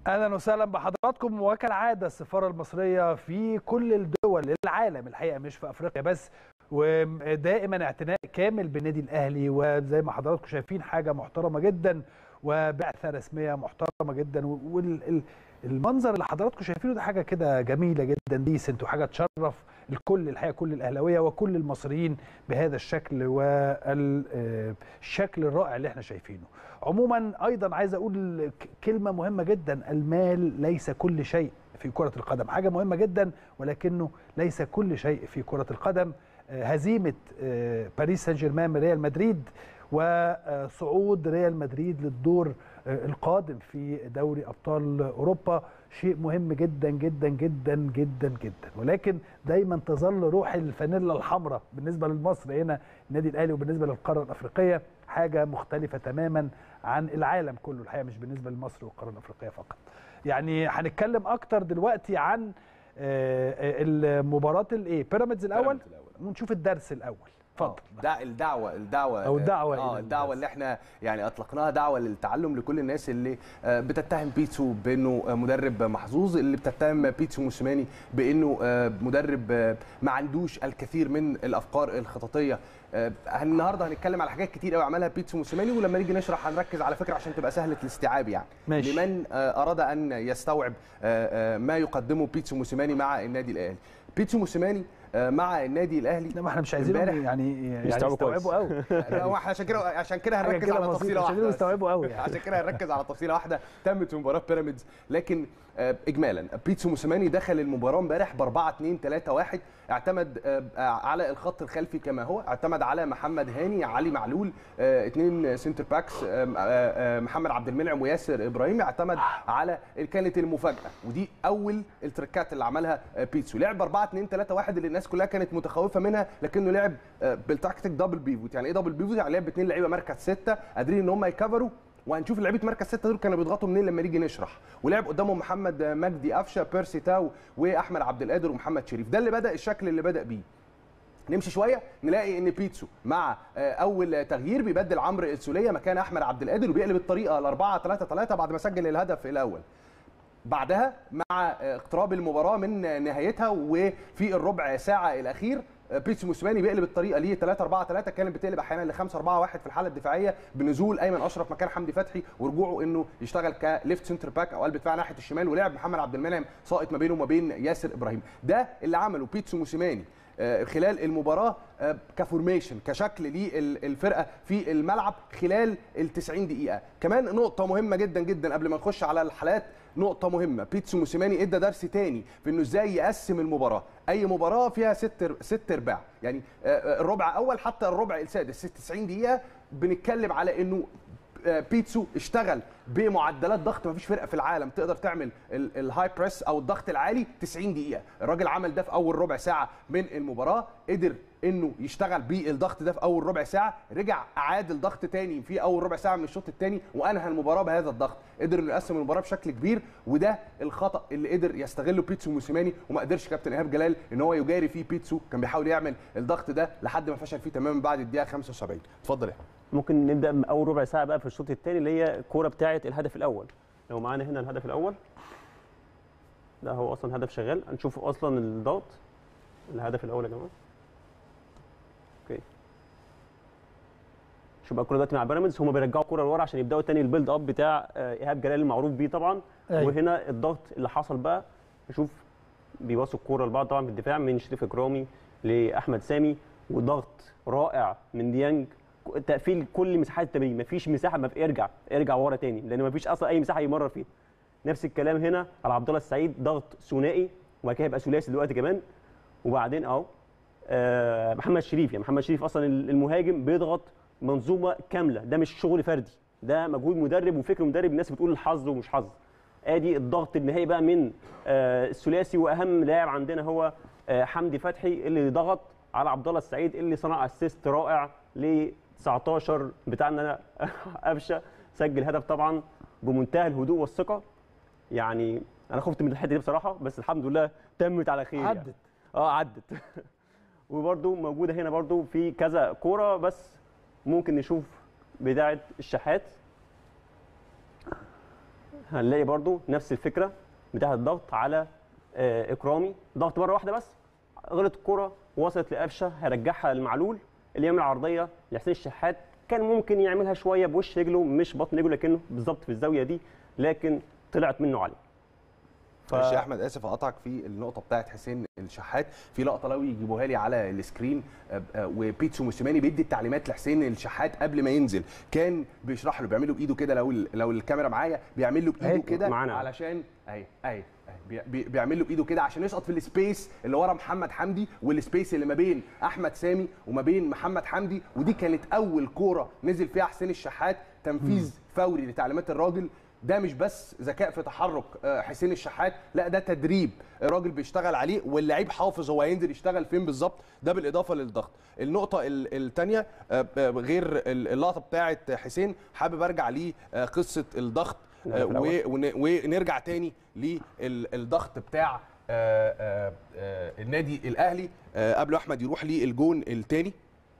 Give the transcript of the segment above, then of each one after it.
اهلا وسهلا بحضراتكم وكالعاده السفاره المصريه في كل الدول العالم الحقيقه مش في افريقيا بس ودائما اعتناء كامل بالنادي الاهلي وزي ما حضراتكم شايفين حاجه محترمه جدا وبعثه رسميه محترمه جدا والمنظر اللي حضراتكم شايفينه ده حاجه كده جميله جدا ديسنت وحاجه تشرف الكل الحقيقه كل الاهلاويه وكل المصريين بهذا الشكل والشكل الرائع اللي احنا شايفينه. عموما ايضا عايز اقول كلمه مهمه جدا المال ليس كل شيء في كره القدم، حاجه مهمه جدا ولكنه ليس كل شيء في كره القدم. هزيمه باريس سان جيرمان من ريال مدريد وصعود ريال مدريد للدور القادم في دوري ابطال اوروبا شيء مهم جدا جدا جدا جدا جدا ولكن دايما تظل روح الفانيلا الحمراء بالنسبه لمصر هنا النادي الاهلي وبالنسبه للقاره الافريقيه حاجه مختلفه تماما عن العالم كله الحقيقه مش بالنسبه لمصر والقاره الافريقيه فقط يعني هنتكلم اكتر دلوقتي عن المباراه الايه بيراميدز الاول ونشوف الدرس الاول اتفضل ده الدعوه الدعوه او الدعوه اه الدعوه اللي احنا يعني اطلقناها دعوه للتعلم لكل الناس اللي بتتهم بيتسو بانه مدرب محظوظ اللي بتتهم بيتسو موسيماني بانه مدرب ما عندوش الكثير من الافكار الخططيه النهارده هنتكلم على حاجات كتير قوي عملها بيتسو موسيماني ولما نيجي نشرح هنركز على فكره عشان تبقى سهله الاستيعاب يعني ماشي. لمن اراد ان يستوعب ما يقدمه بيتسو موسيماني مع النادي الاهلي بيتسو موسيماني مع النادي الاهلي لا ما احنا مش عايزينهم يعني يعني يستوعبوا قوي لا احنا عشان كده عشان كده هنركز على تفصيله واحده يستوعبوا قوي يعني. عشان كده هنركز على تفصيله واحده تمت في مباراه بيراميدز لكن اجمالا بيتسو موسيماني دخل المباراه امبارح ب 4 2 3 1 اعتمد على الخط الخلفي كما هو اعتمد على محمد هاني علي معلول اثنين سنتر باكس محمد عبد المنعم وياسر ابراهيم اعتمد على كانت المفاجاه ودي اول التركات اللي عملها بيتسو لعب 4 2 3 1 اللي الناس كلها كانت متخوفه منها لكنه لعب بالتكتيك دبل بيفوت يعني ايه دبل بيفوت يعني لعب باثنين لعيبه مركز سته قادرين ان هم يكفروا وهنشوف لعيبه مركز سته دول كانوا بيضغطوا منين لما نيجي نشرح ولعب قدامهم محمد مجدي قفشه بيرسي تاو واحمد عبد القادر ومحمد شريف ده اللي بدا الشكل اللي بدا بيه نمشي شويه نلاقي ان بيتسو مع اول تغيير بيبدل عمرو السوليه مكان احمد عبد القادر وبيقلب الطريقه ل 4 3 3 بعد ما سجل الهدف الاول بعدها مع اقتراب المباراه من نهايتها وفي الربع ساعه الاخير بيتسو موسيماني بيقلب الطريقه ليه 3 4 3 كانت بتقلب احيانا ل 5 4 1 في الحاله الدفاعيه بنزول ايمن اشرف مكان حمدي فتحي ورجوعه انه يشتغل كليفت سنتر باك او قلب دفاع ناحيه الشمال ولعب محمد عبد المنعم ساقط ما بينه وما بين ياسر ابراهيم ده اللي عمله بيتسو موسيماني خلال المباراه كفورميشن كشكل للفرقه في الملعب خلال ال 90 دقيقه كمان نقطه مهمه جدا جدا قبل ما نخش على الحالات نقطه مهمه بيتسو موسيماني ادى درس تاني في انه ازاي يقسم المباراه اي مباراه فيها ست ست ارباع يعني الربع اول حتى الربع السادس 90 دقيقه بنتكلم على انه بيتسو اشتغل بمعدلات ضغط ما فيش فرقه في العالم تقدر تعمل الهاي بريس او الضغط العالي 90 دقيقه الراجل عمل ده في اول ربع ساعه من المباراه قدر انه يشتغل بالضغط ده في اول ربع ساعه رجع اعاد الضغط تاني في اول ربع ساعه من الشوط الثاني وانهى المباراه بهذا الضغط قدر انه يقسم المباراه بشكل كبير وده الخطا اللي قدر يستغله بيتسو موسيماني وما قدرش كابتن ايهاب جلال ان هو يجاري فيه بيتسو كان بيحاول يعمل الضغط ده لحد ما فشل فيه تماما بعد الدقيقه 75 اتفضل يا ممكن نبدا من اول ربع ساعه بقى في الشوط الثاني اللي هي الكوره بتاعه الهدف الاول لو معانا هنا الهدف الاول ده هو اصلا هدف شغال هنشوف اصلا الضغط الهدف الاول يا جماعه اوكي شوف بقى الكوره دلوقتي مع بيراميدز هم بيرجعوا الكوره لورا عشان يبداوا تاني البيلد اب بتاع ايهاب جلال المعروف بيه طبعا أيوة. وهنا الضغط اللي حصل بقى نشوف بيباصوا الكوره لبعض طبعا في الدفاع من شريف اكرامي لاحمد سامي وضغط رائع من ديانج تقفيل كل مساحات التمرير مفيش مساحه ما في ارجع ارجع ورا تاني لان مفيش اصلا اي مساحه يمرر فيها نفس الكلام هنا على عبد الله السعيد ضغط ثنائي وبعد كده هيبقى ثلاثي دلوقتي كمان وبعدين اهو آه محمد شريف يعني محمد شريف اصلا المهاجم بيضغط منظومه كامله ده مش شغل فردي ده مجهود مدرب وفكر مدرب الناس بتقول الحظ ومش حظ ادي الضغط النهائي بقى من آه الثلاثي واهم لاعب عندنا هو آه حمدي فتحي اللي ضغط على عبد الله السعيد اللي صنع اسيست رائع ل 19 بتاعنا قفشه سجل هدف طبعا بمنتهى الهدوء والثقه يعني انا خفت من الحته دي بصراحه بس الحمد لله تمت على خير عدت يعني. اه عدت وبرده موجوده هنا برده في كذا كوره بس ممكن نشوف بدايه الشحات هنلاقي برضو نفس الفكره بتاعه الضغط على آه، اكرامي ضغط مره واحده بس غلط الكره وصلت لقفشه هيرجعها لمعلول اللي يعمل عرضيه لحسين الشحات كان ممكن يعملها شويه بوش رجله مش بطن رجله لكنه بالظبط في الزاويه دي لكن طلعت منه عاليه ف- معلش يا احمد اسف اقطعك في النقطه بتاعت حسين الشحات في لقطه لو يجيبوها لي على السكرين آه، آه، وبيتسو موسيماني بيدي التعليمات لحسين الشحات قبل ما ينزل كان بيشرح له بيعمله بايده كده لو ال- لو الكاميرا معايا بيعمل له أهي، بايده كده معانا. علشان اهي اهي أهي. بي- بي- بيعمل له بايده كده عشان يسقط في السبيس اللي ورا محمد حمدي والسبيس اللي ما بين احمد سامي وما بين محمد حمدي ودي كانت اول كوره نزل فيها حسين الشحات تنفيذ فوري لتعليمات الراجل ده مش بس ذكاء في تحرك آه، حسين الشحات لا ده تدريب الراجل بيشتغل عليه واللعيب حافظ هو هينزل يشتغل فين بالظبط ده بالاضافه للضغط النقطه الثانيه غير ال- اللقطه بتاعه حسين حابب ارجع لقصه الضغط آه، في الأول. و- ون- ونرجع تاني للضغط بتاع آه، آه، آه، النادي الاهلي آه، قبل احمد يروح للجون الثاني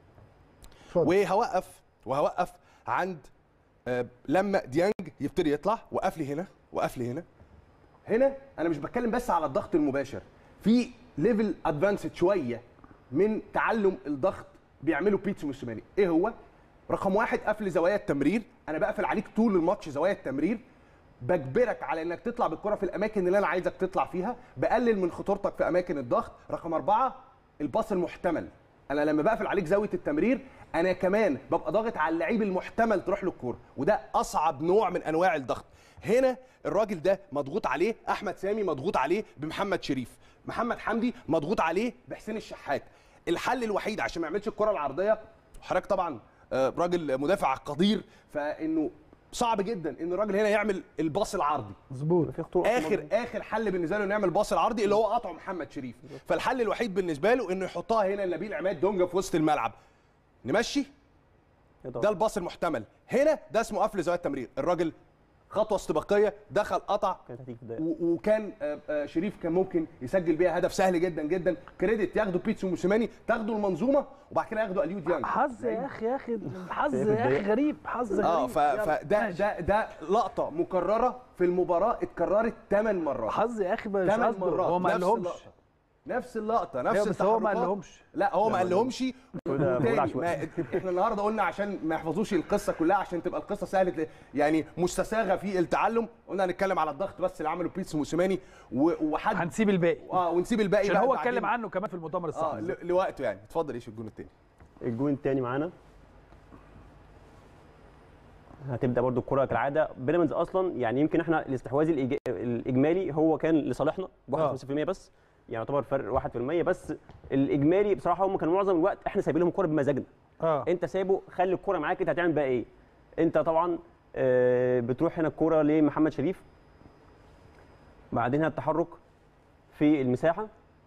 اتفضل. وهوقف وهوقف عند آه، لما ديانج يبتدي يطلع وقف لي هنا وقف لي هنا هنا انا مش بتكلم بس على الضغط المباشر في ليفل ادفانسد شويه من تعلم الضغط بيعمله بيتسو موسيماني ايه هو رقم واحد قفل زوايا التمرير انا بقفل عليك طول الماتش زوايا التمرير بجبرك على انك تطلع بالكره في الاماكن اللي انا عايزك تطلع فيها بقلل من خطورتك في اماكن الضغط رقم أربعة الباص المحتمل انا لما بقفل عليك زاويه التمرير انا كمان ببقى ضاغط على اللعيب المحتمل تروح له الكوره وده اصعب نوع من انواع الضغط هنا الراجل ده مضغوط عليه احمد سامي مضغوط عليه بمحمد شريف محمد حمدي مضغوط عليه بحسين الشحات الحل الوحيد عشان ما يعملش الكره العرضيه حضرتك طبعا آه، راجل مدافع قدير فانه صعب جدا ان الراجل هنا يعمل الباص العرضي مظبوط في خطوره اخر اخر حل بالنسبه له انه يعمل باص العرضي اللي هو قطع محمد شريف فالحل الوحيد بالنسبه له انه يحطها هنا لنبيل عماد دونجا في وسط الملعب نمشي ده الباص المحتمل هنا ده اسمه قفل زوايا التمرير الراجل خطوه استباقيه دخل قطع كانت هتيجي في الدقيقة. و- وكان آه، آه، شريف كان ممكن يسجل بيها هدف سهل جدا جدا كريدت ياخده بيتسو موسيماني تاخده المنظومه وبعد كده ياخده اليو ديانج حظ يا اخي يا اخي حظ في يا اخي الدقيقة. غريب حظ غريب اه ف- يلا، فده ماشي. ده ده لقطه مكرره في المباراه اتكررت 8 مرات حظ يا اخي مش ثمان قصده مرات هو ما نفس قالهمش اللقطة. نفس اللقطه نفس أيوة، بس هو ما التحركات. قالهمش. لا هو ما قالهمش وده وتاني، بقول عشوائي. ما- احنا النهارده قلنا عشان ما يحفظوش القصه كلها عشان تبقى القصه سهله يعني مستساغه في التعلم قلنا هنتكلم على الضغط بس اللي عمله بيتس موسيماني و- وحد هنسيب الباقي اه ونسيب الباقي عشان بقى هو بعدين. اتكلم عنه كمان في المؤتمر اه الصحفي ل- لوقته يعني اتفضل ايش الجون الثاني الجون الثاني معانا هتبدا برضو الكره كالعاده بيراميدز اصلا يعني يمكن احنا الاستحواذ الإيج- الاجمالي هو كان لصالحنا ب 51% بس يعني يعتبر فرق 1% بس الاجمالي بصراحه هم كانوا معظم الوقت احنا سايبين لهم الكره بمزاجنا اه انت سايبه خلي الكره معاك انت هتعمل بقى ايه انت طبعا آه، بتروح هنا الكره لمحمد شريف بعدين التحرك في المساحه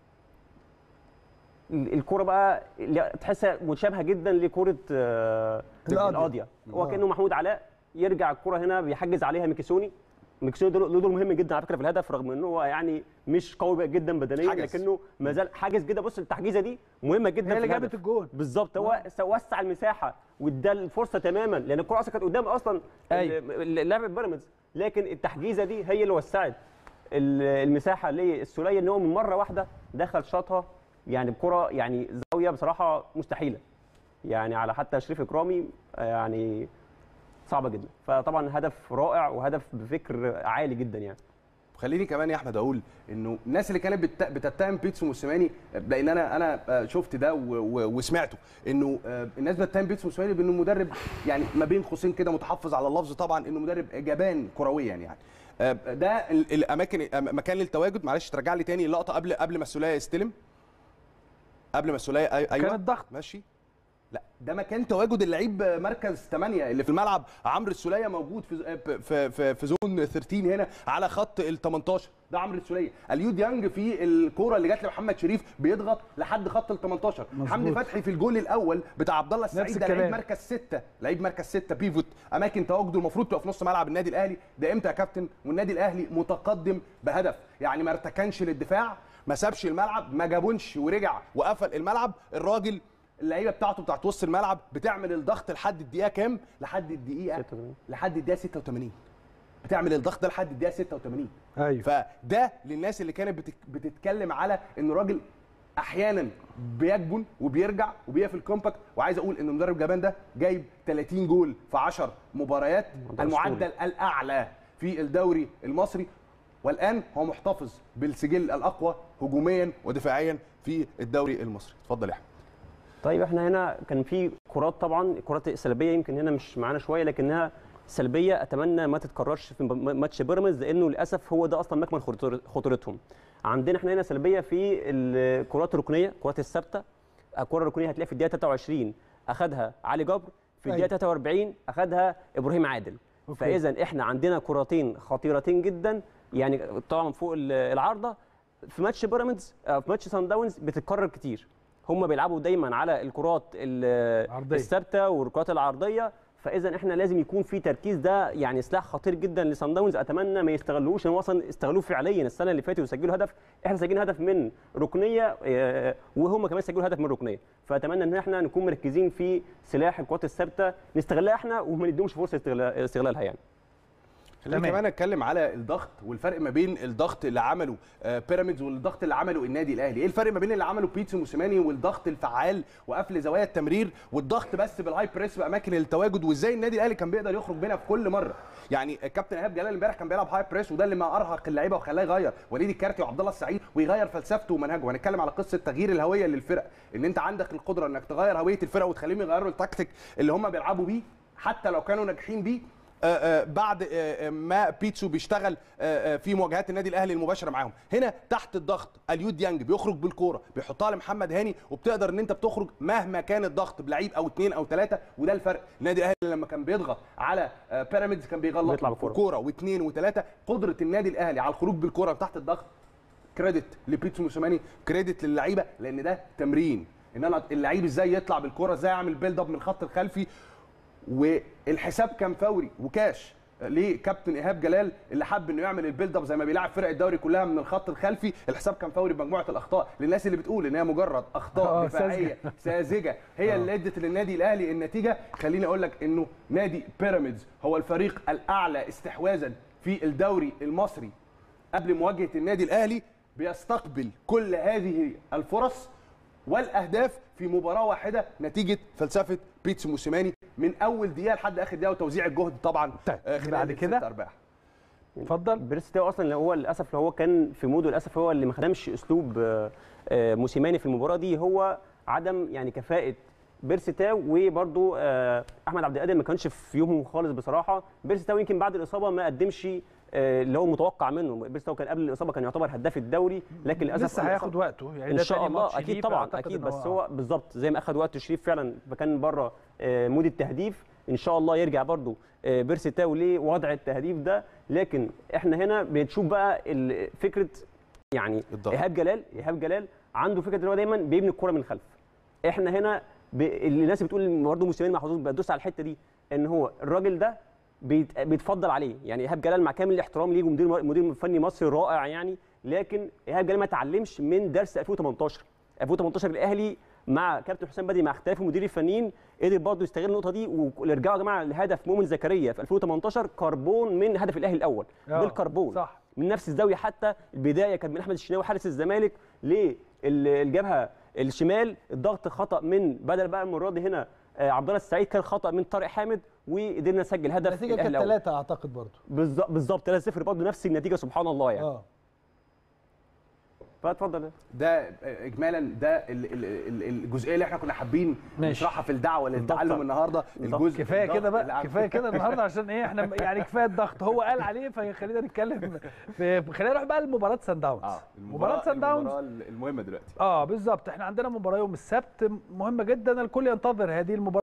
ال- الكره بقى اللي تحسها متشابهه جدا لكره آه، القاضية. القاضيه هو آه. كانه محمود علاء يرجع الكره هنا بيحجز عليها ميكيسوني ميكيسوني ده له دور مهم جدا على فكره في الهدف رغم انه هو يعني مش قوي جدا بدنيا حجز. لكنه ما زال حاجز جدا بص التحجيزه دي مهمه جدا هي اللي في الهدف. جابت الجون بالظبط هو س- وسع المساحه وادى الفرصه تماما لان الكره اصلا كانت قدام اصلا أيوة. ال- ال- لاعب بيراميدز لكن التحجيزه دي هي اللي وسعت ال- المساحه للسوليه ان هو من مره واحده دخل شاطها يعني بكره يعني زاويه بصراحه مستحيله يعني على حتى شريف اكرامي آه، يعني صعبه جدا فطبعا هدف رائع وهدف بفكر عالي جدا يعني خليني كمان يا احمد اقول انه الناس اللي كانت بت- بتتهم بيتسو موسيماني لان انا انا آه، شفت ده و- و- وسمعته انه آه، الناس بتتهم بيتسو موسيماني بانه مدرب يعني ما بين قوسين كده متحفظ على اللفظ طبعا انه مدرب جبان كرويا يعني آه، ده ال- الاماكن آه، مكان للتواجد معلش ترجع لي تاني اللقطه قبل قبل ما السوليه يستلم قبل ما السوليه أي- ايوه كان الضغط. ماشي لا ده مكان تواجد اللعيب مركز 8 اللي في الملعب عمرو السوليه موجود في في في, في زون 13 هنا على خط ال 18 ده عمرو السوليه اليو ديانج في الكوره اللي جت لمحمد شريف بيضغط لحد خط ال 18 مظبوط. حمدي فتحي في الجول الاول بتاع عبد الله السعيد ده لعيب الكلام. مركز 6 لعيب مركز 6 بيفوت اماكن تواجده المفروض تبقى في نص ملعب النادي الاهلي ده امتى يا كابتن والنادي الاهلي متقدم بهدف يعني ما ارتكنش للدفاع ما سابش الملعب ما جابونش ورجع وقفل الملعب الراجل اللعيبه بتاعته بتاعت وسط الملعب بتعمل الضغط لحد الدقيقه كام لحد الدقيقه 86. لحد الدقيقه 86 بتعمل الضغط ده لحد الدقيقه 86 ايوه فده للناس اللي كانت بتك... بتتكلم على ان الراجل احيانا بيجبن وبيرجع وبيقفل كومباكت وعايز اقول ان مدرب جابان ده جايب 30 جول في 10 مباريات ده المعدل الاعلى في الدوري المصري والان هو محتفظ بالسجل الاقوى هجوميا ودفاعيا في الدوري المصري اتفضل يا احمد طيب احنا هنا كان في كرات طبعا كرات سلبيه يمكن هنا مش معانا شويه لكنها سلبيه اتمنى ما تتكررش في م- ماتش بيراميدز لانه للاسف هو ده اصلا مكمن خطور- خطورتهم عندنا احنا هنا سلبيه في الكرات الركنيه الكرات الثابته الكره الركنيه هتلاقي في الدقيقه 23 اخذها علي جبر في أيوة. الدقيقه 43 اخذها ابراهيم عادل أوكي. فاذا احنا عندنا كرتين خطيرتين جدا يعني طبعا فوق ال- العارضه في ماتش بيراميدز آه، في ماتش سان داونز بتتكرر كتير هم بيلعبوا دايما على الكرات ال- عرضية. الثابته والكرات العرضيه فاذا احنا لازم يكون في تركيز ده يعني سلاح خطير جدا لسان داونز اتمنى ما يستغلوش لان هو اصلا استغلوه فعليا السنه اللي فاتت وسجلوا هدف احنا سجلنا هدف من ركنيه آه، وهم كمان سجلوا هدف من ركنيه فاتمنى ان احنا نكون مركزين في سلاح الكرات الثابته نستغلها احنا وما نديهمش فرصه استغلال- استغلالها يعني خلينا تمام. كمان اتكلم على الضغط والفرق ما بين الضغط اللي عمله آه، بيراميدز والضغط اللي عمله النادي الاهلي ايه الفرق ما بين اللي عمله بيتسو موسيماني والضغط الفعال وقفل زوايا التمرير والضغط بس بالهاي بريس باماكن التواجد وازاي النادي الاهلي كان بيقدر يخرج بينا في كل مره يعني الكابتن ايهاب جلال امبارح كان بيلعب هاي بريس وده اللي ما ارهق اللعيبه وخلاه يغير وليد الكارتي وعبد الله السعيد ويغير فلسفته ومنهجه هنتكلم على قصه تغيير الهويه للفرق ان انت عندك القدره انك تغير هويه الفرق وتخليهم يغيروا التكتيك اللي هم بيلعبوا بيه حتى لو كانوا ناجحين بيه آه، آه، بعد آه، آه، ما بيتسو بيشتغل آه، آه، في مواجهات النادي الاهلي المباشره معاهم هنا تحت الضغط اليو ديانج بيخرج بالكوره بيحطها لمحمد هاني وبتقدر ان انت بتخرج مهما كان الضغط بلعيب او اثنين او ثلاثه وده الفرق النادي الاهلي لما كان بيضغط على آه، بيراميدز كان بيغلط بيطلع بالكرة. كوره واثنين وثلاثه قدره النادي الاهلي على الخروج بالكوره تحت الضغط كريدت لبيتسو موسيماني كريدت للعيبه لان ده تمرين ان انا اللعيب ازاي يطلع بالكوره ازاي يعمل بيلد اب من الخط الخلفي والحساب كان فوري وكاش لكابتن ايهاب جلال اللي حب انه يعمل البيلد اب زي ما بيلعب فرق الدوري كلها من الخط الخلفي الحساب كان فوري بمجموعه الاخطاء للناس اللي بتقول ان هي مجرد آه، اخطاء دفاعيه ساذجة. ساذجه هي اللي ادت للنادي الاهلي النتيجه خليني اقول لك انه نادي بيراميدز هو الفريق الاعلى استحواذا في الدوري المصري قبل مواجهه النادي الاهلي بيستقبل كل هذه الفرص والاهداف في مباراه واحده نتيجه فلسفه بيتسو موسيماني من اول دقيقه لحد اخر دقيقه وتوزيع الجهد طبعا طيب، آه، خلال بعد كده؟ الست ارباع اتفضل بيرس تاو اصلا اللي هو للاسف اللي هو كان في موده للاسف هو اللي ما خدمش اسلوب آه، آه، موسيماني في المباراه دي هو عدم يعني كفاءه بيرس تاو وبرده احمد عبد القادر ما كانش في يومه خالص بصراحه بيرس تاو يمكن بعد الاصابه ما قدمش آه، اللي هو متوقع منه بيرس تاو كان قبل الاصابه كان يعتبر هداف الدوري لكن للاسف لسه هياخد وقته يعني ان ده شاء تاني الله ماتش ليه، اكيد طبعا فأعتقد اكيد إن بس هو بالظبط زي ما اخذ وقت شريف فعلا فكان بره آه، مود التهديف ان شاء الله يرجع برضو آه، بيرسي تاو لوضع التهديف ده لكن احنا هنا بنشوف بقى ال- فكره يعني الضغط. ايهاب جلال ايهاب جلال عنده فكره ان هو دايما بيبني الكره من الخلف احنا هنا ب... اللي الناس بتقول برضه موسيماني محظوظ بتدوس على الحته دي ان هو الراجل ده بيت... بيتفضل عليه يعني ايهاب جلال مع كامل الاحترام ليه ومدير مدير فني مصري رائع يعني لكن ايهاب جلال ما اتعلمش من درس 2018 2018 الاهلي مع كابتن حسام بدري مع اختلاف المدير الفنيين قدر برضه يستغل النقطه دي ويرجعوا يا جماعه لهدف مؤمن زكريا في 2018 كربون من هدف الاهلي الاول آه، بالكربون صح. من نفس الزاويه حتى البدايه كانت من احمد الشناوي حارس الزمالك للجبهه الشمال الضغط خطا من بدل بقى المره دي هنا آه، عبد الله السعيد كان خطا من طارق حامد وقدرنا نسجل هدف النتيجه كانت الأهلي الأول. ثلاثه اعتقد برضه بالظبط بالظبط 3-0 برضه نفس النتيجه سبحان الله يعني اه فاتفضل ده اجمالا ده ال- ال- ال- الجزئيه اللي احنا كنا حابين ماشي. نشرحها في الدعوه للتعلم الضغط. النهارده الضغط. الجزء كفايه الضغط كده اللي بقى عم- كفايه كده النهارده عشان ايه احنا يعني كفايه الضغط هو قال عليه فخلينا نتكلم في خلينا نروح بقى لمباراه سان داونز اه مباراه سان داونز المباراه المهمه دلوقتي اه بالظبط احنا عندنا مباراه يوم السبت مهمه جدا الكل ينتظر هذه المباراه